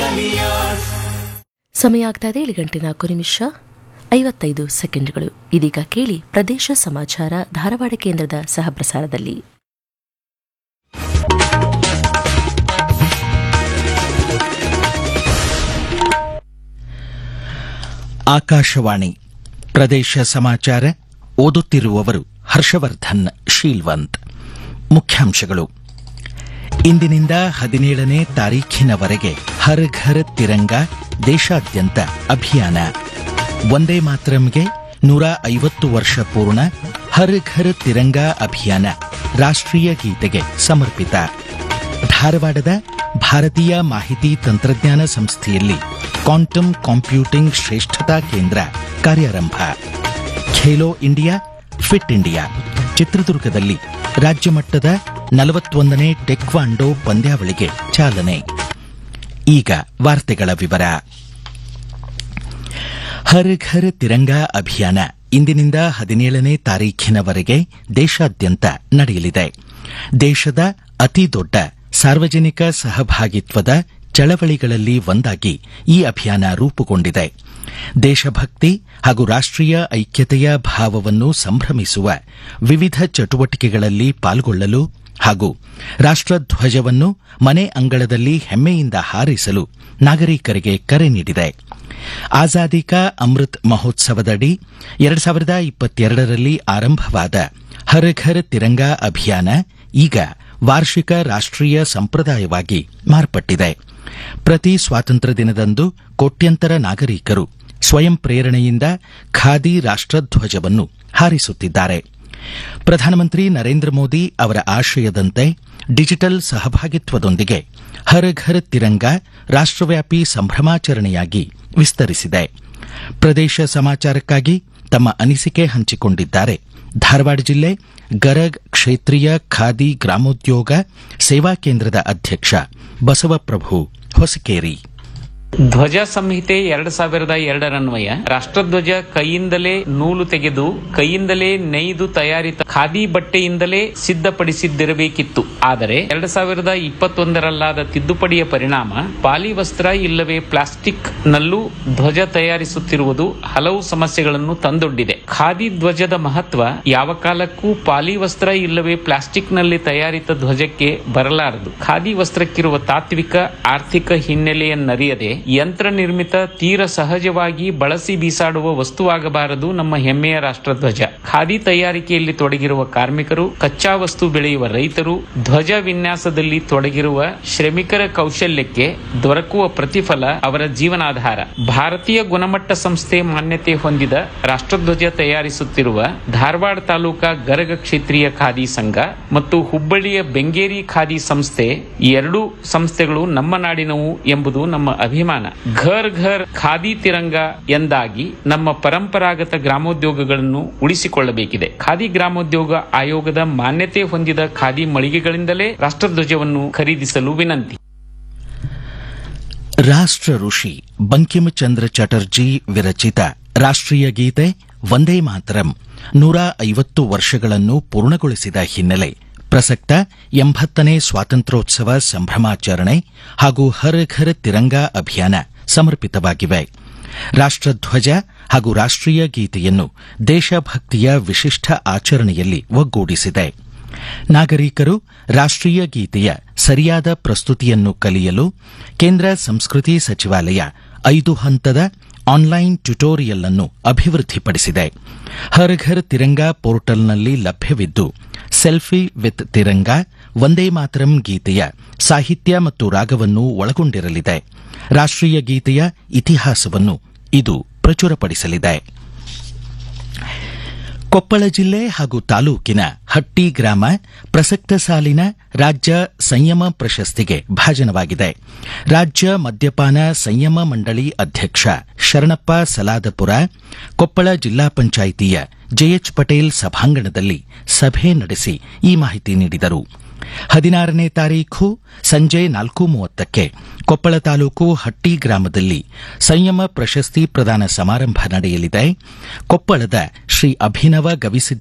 ಸಮಯ ಆಗ್ತಾ ಇದೆ ಏಳು ಗಂಟೆ ನಾಲ್ಕು ನಿಮಿಷ ಐವತ್ತೈದು ಸೆಕೆಂಡ್ಗಳು ಇದೀಗ ಕೇಳಿ ಪ್ರದೇಶ ಸಮಾಚಾರ ಧಾರವಾಡ ಕೇಂದ್ರದ ಸಹಪ್ರಸಾರದಲ್ಲಿ ಆಕಾಶವಾಣಿ ಪ್ರದೇಶ ಸಮಾಚಾರ ಓದುತ್ತಿರುವವರು ಹರ್ಷವರ್ಧನ್ ಶೀಲ್ವಂತ್ ಮುಖ್ಯಾಂಶಗಳು ಇಂದಿನಿಂದ ಹದಿನೇಳನೇ ತಾರೀಖಿನವರೆಗೆ ಹರ್ ಘರ್ ತಿರಂಗ ದೇಶಾದ್ಯಂತ ಅಭಿಯಾನ ಒಂದೇ ಮಾತರಂಗೆ ನೂರ ಐವತ್ತು ವರ್ಷ ಪೂರ್ಣ ಹರ್ ಘರ್ ತಿರಂಗ ಅಭಿಯಾನ ರಾಷ್ಟ್ರೀಯ ಗೀತೆಗೆ ಸಮರ್ಪಿತ ಧಾರವಾಡದ ಭಾರತೀಯ ಮಾಹಿತಿ ತಂತ್ರಜ್ಞಾನ ಸಂಸ್ಥೆಯಲ್ಲಿ ಕ್ವಾಂಟಮ್ ಕಾಂಪ್ಯೂಟಿಂಗ್ ಶ್ರೇಷ್ಠತಾ ಕೇಂದ್ರ ಕಾರ್ಯಾರಂಭ ಖೇಲೋ ಇಂಡಿಯಾ ಫಿಟ್ ಇಂಡಿಯಾ ಚಿತ್ರದುರ್ಗದಲ್ಲಿ ರಾಜ್ಯ ಮಟ್ಟದ ನಲವತ್ತೊಂದನೇ ಟೆಕ್ವಾಂಡೋ ಪಂದ್ಯಾವಳಿಗೆ ಚಾಲನೆ ಈಗ ವಾರ್ತೆಗಳ ವಿವರ ಹರ್ ಘರ್ ತಿರಂಗಾ ಅಭಿಯಾನ ಇಂದಿನಿಂದ ಹದಿನೇಳನೇ ತಾರೀಖಿನವರೆಗೆ ದೇಶಾದ್ಯಂತ ನಡೆಯಲಿದೆ ದೇಶದ ಅತಿ ದೊಡ್ಡ ಸಾರ್ವಜನಿಕ ಸಹಭಾಗಿತ್ವದ ಚಳವಳಿಗಳಲ್ಲಿ ಒಂದಾಗಿ ಈ ಅಭಿಯಾನ ರೂಪುಗೊಂಡಿದೆ ದೇಶಭಕ್ತಿ ಹಾಗೂ ರಾಷ್ಟ್ರೀಯ ಐಕ್ಯತೆಯ ಭಾವವನ್ನು ಸಂಭ್ರಮಿಸುವ ವಿವಿಧ ಚಟುವಟಿಕೆಗಳಲ್ಲಿ ಪಾಲ್ಗೊಳ್ಳಲು ಹಾಗೂ ರಾಷ್ಟ್ರಧ್ವಜವನ್ನು ಮನೆ ಅಂಗಳದಲ್ಲಿ ಹೆಮ್ಮೆಯಿಂದ ಹಾರಿಸಲು ನಾಗರಿಕರಿಗೆ ಕರೆ ನೀಡಿದೆ ಆಜಾದಿ ಕಾ ಅಮೃತ್ ಮಹೋತ್ಸವದಡಿ ಎರಡು ಸಾವಿರದ ಇಪ್ಪತ್ತೆರಡರಲ್ಲಿ ಆರಂಭವಾದ ಹರ್ ಘರ್ ತಿರಂಗಾ ಅಭಿಯಾನ ಈಗ ವಾರ್ಷಿಕ ರಾಷ್ಟ್ರೀಯ ಸಂಪ್ರದಾಯವಾಗಿ ಮಾರ್ಪಟ್ಟಿದೆ ಪ್ರತಿ ಸ್ವಾತಂತ್ರ್ಯ ದಿನದಂದು ಕೋಟ್ಯಂತರ ನಾಗರಿಕರು ಸ್ವಯಂ ಪ್ರೇರಣೆಯಿಂದ ಖಾದಿ ರಾಷ್ಟ್ರಧ್ವಜವನ್ನು ಹಾರಿಸುತ್ತಿದ್ದಾರೆ ಪ್ರಧಾನಮಂತ್ರಿ ನರೇಂದ್ರ ಮೋದಿ ಅವರ ಆಶಯದಂತೆ ಡಿಜಿಟಲ್ ಸಹಭಾಗಿತ್ವದೊಂದಿಗೆ ಹರ್ ಘರ್ ತಿರಂಗ ರಾಷ್ಟ್ರವ್ಯಾಪಿ ಸಂಭ್ರಮಾಚರಣೆಯಾಗಿ ವಿಸ್ತರಿಸಿದೆ ಪ್ರದೇಶ ಸಮಾಚಾರಕ್ಕಾಗಿ ತಮ್ಮ ಅನಿಸಿಕೆ ಹಂಚಿಕೊಂಡಿದ್ದಾರೆ ಧಾರವಾಡ ಜಿಲ್ಲೆ ಗರಗ್ ಕ್ಷೇತ್ರೀಯ ಖಾದಿ ಗ್ರಾಮೋದ್ಯೋಗ ಸೇವಾ ಕೇಂದ್ರದ ಅಧ್ಯಕ್ಷ ಬಸವಪ್ರಭು ಹೊಸಕೇರಿ ಧ್ವಜ ಸಂಹಿತೆ ಎರಡ್ ಸಾವಿರದ ಎರಡರನ್ವಯ ರಾಷ್ಟ್ರಧ್ವಜ ಕೈಯಿಂದಲೇ ನೂಲು ತೆಗೆದು ಕೈಯಿಂದಲೇ ನೇಯ್ದು ತಯಾರಿತ ಖಾದಿ ಬಟ್ಟೆಯಿಂದಲೇ ಸಿದ್ಧಪಡಿಸಿದ್ದಿರಬೇಕಿತ್ತು ಆದರೆ ಎರಡ್ ಸಾವಿರದ ಇಪ್ಪತ್ತೊಂದರಲ್ಲಾದ ತಿದ್ದುಪಡಿಯ ಪರಿಣಾಮ ಪಾಲಿವಸ್ತ್ರ ಇಲ್ಲವೇ ಪ್ಲಾಸ್ಟಿಕ್ ನಲ್ಲೂ ಧ್ವಜ ತಯಾರಿಸುತ್ತಿರುವುದು ಹಲವು ಸಮಸ್ಯೆಗಳನ್ನು ತಂದೊಡ್ಡಿದೆ ಖಾದಿ ಧ್ವಜದ ಮಹತ್ವ ಯಾವ ಕಾಲಕ್ಕೂ ಪಾಲಿವಸ್ತ್ರ ಇಲ್ಲವೇ ಪ್ಲಾಸ್ಟಿಕ್ ನಲ್ಲಿ ತಯಾರಿತ ಧ್ವಜಕ್ಕೆ ಬರಲಾರದು ಖಾದಿ ವಸ್ತ್ರಕ್ಕಿರುವ ತಾತ್ವಿಕ ಆರ್ಥಿಕ ಹಿನ್ನೆಲೆಯನ್ನರಿಯದೆ ಯಂತ್ರ ನಿರ್ಮಿತ ತೀರ ಸಹಜವಾಗಿ ಬಳಸಿ ಬೀಸಾಡುವ ವಸ್ತುವಾಗಬಾರದು ನಮ್ಮ ಹೆಮ್ಮೆಯ ರಾಷ್ಟ್ರಧ್ವಜ ಖಾದಿ ತಯಾರಿಕೆಯಲ್ಲಿ ತೊಡಗಿರುವ ಕಾರ್ಮಿಕರು ಕಚ್ಚಾ ವಸ್ತು ಬೆಳೆಯುವ ರೈತರು ಧ್ವಜ ವಿನ್ಯಾಸದಲ್ಲಿ ತೊಡಗಿರುವ ಶ್ರಮಿಕರ ಕೌಶಲ್ಯಕ್ಕೆ ದೊರಕುವ ಪ್ರತಿಫಲ ಅವರ ಜೀವನಾಧಾರ ಭಾರತೀಯ ಗುಣಮಟ್ಟ ಸಂಸ್ಥೆ ಮಾನ್ಯತೆ ಹೊಂದಿದ ರಾಷ್ಟ್ರಧ್ವಜ ತಯಾರಿಸುತ್ತಿರುವ ಧಾರವಾಡ ತಾಲೂಕಾ ಗರಗ ಕ್ಷೇತ್ರೀಯ ಖಾದಿ ಸಂಘ ಮತ್ತು ಹುಬ್ಬಳ್ಳಿಯ ಬೆಂಗೇರಿ ಖಾದಿ ಸಂಸ್ಥೆ ಈ ಎರಡೂ ಸಂಸ್ಥೆಗಳು ನಮ್ಮ ನಾಡಿನವು ಎಂಬುದು ನಮ್ಮ ಅಭಿಮಾನ ಘರ್ ಘರ್ ಖಾದಿ ತಿರಂಗ ಎಂದಾಗಿ ನಮ್ಮ ಪರಂಪರಾಗತ ಗ್ರಾಮೋದ್ಯೋಗಗಳನ್ನು ಉಳಿಸಿಕೊಳ್ಳಬೇಕಿದೆ ಖಾದಿ ಗ್ರಾಮೋದ್ಯೋಗ ಆಯೋಗದ ಮಾನ್ಯತೆ ಹೊಂದಿದ ಖಾದಿ ಮಳಿಗೆಗಳಿಂದಲೇ ರಾಷ್ಟ್ರಧ್ವಜವನ್ನು ಖರೀದಿಸಲು ವಿನಂತಿ ರಾಷ್ಟ್ರ ಋಷಿ ಬಂಕಿಂಚಂದ್ರ ಚಟರ್ಜಿ ವಿರಚಿತ ರಾಷ್ಟ್ರೀಯ ಗೀತೆ ವಂದೇ ಮಾತರಂ ನೂರ ಐವತ್ತು ವರ್ಷಗಳನ್ನು ಪೂರ್ಣಗೊಳಿಸಿದ ಹಿನ್ನೆಲೆ ಪ್ರಸಕ್ತ ಎಂಬತ್ತನೇ ಸ್ವಾತಂತ್ರ್ಯೋತ್ಸವ ಸಂಭ್ರಮಾಚರಣೆ ಹಾಗೂ ಹರ್ ಘರ್ ತಿರಂಗಾ ಅಭಿಯಾನ ಸಮರ್ಪಿತವಾಗಿವೆ ರಾಷ್ಟ್ರಧ್ವಜ ಹಾಗೂ ರಾಷ್ಟ್ರೀಯ ಗೀತೆಯನ್ನು ದೇಶಭಕ್ತಿಯ ವಿಶಿಷ್ಟ ಆಚರಣೆಯಲ್ಲಿ ಒಗ್ಗೂಡಿಸಿದೆ ನಾಗರಿಕರು ರಾಷ್ಟ್ರೀಯ ಗೀತೆಯ ಸರಿಯಾದ ಪ್ರಸ್ತುತಿಯನ್ನು ಕಲಿಯಲು ಕೇಂದ್ರ ಸಂಸ್ಕೃತಿ ಸಚಿವಾಲಯ ಐದು ಹಂತದ ಆನ್ಲೈನ್ ಟ್ಯುಟೋರಿಯಲ್ ಅನ್ನು ಅಭಿವೃದ್ಧಿಪಡಿಸಿದೆ ಹರ್ ಘರ್ ತಿರಂಗಾ ಪೋರ್ಟಲ್ನಲ್ಲಿ ಲಭ್ಯವಿದ್ದು ಸೆಲ್ಫಿ ವಿತ್ ತಿರಂಗ ವಂದೇ ಮಾತರಂ ಗೀತೆಯ ಸಾಹಿತ್ಯ ಮತ್ತು ರಾಗವನ್ನು ಒಳಗೊಂಡಿರಲಿದೆ ರಾಷ್ಟ್ರೀಯ ಗೀತೆಯ ಇತಿಹಾಸವನ್ನು ಇದು ಪ್ರಚುರಪಡಿಸಲಿದೆ ಕೊಪ್ಪಳ ಜಿಲ್ಲೆ ಹಾಗೂ ತಾಲೂಕಿನ ಹಟ್ಟಿ ಗ್ರಾಮ ಪ್ರಸಕ್ತ ಸಾಲಿನ ರಾಜ್ಯ ಸಂಯಮ ಪ್ರಶಸ್ತಿಗೆ ಭಾಜನವಾಗಿದೆ ರಾಜ್ಯ ಮದ್ಯಪಾನ ಸಂಯಮ ಮಂಡಳಿ ಅಧ್ಯಕ್ಷ ಶರಣಪ್ಪ ಸಲಾದಪುರ ಕೊಪ್ಪಳ ಜಿಲ್ಲಾ ಪಂಚಾಯಿತಿಯ ಜೆಎಚ್ ಪಟೇಲ್ ಸಭಾಂಗಣದಲ್ಲಿ ಸಭೆ ನಡೆಸಿ ಈ ಮಾಹಿತಿ ನೀಡಿದರು ಹದಿನಾರನೇ ತಾರೀಖು ಸಂಜೆ ನಾಲ್ಕು ಮೂವತ್ತಕ್ಕೆ ಕೊಪ್ಪಳ ತಾಲೂಕು ಹಟ್ಟಿ ಗ್ರಾಮದಲ್ಲಿ ಸಂಯಮ ಪ್ರಶಸ್ತಿ ಪ್ರದಾನ ಸಮಾರಂಭ ನಡೆಯಲಿದೆ ಕೊಪ್ಪಳದ ಶ್ರೀ ಅಭಿನವ ಗವಿಸಿದ್ದ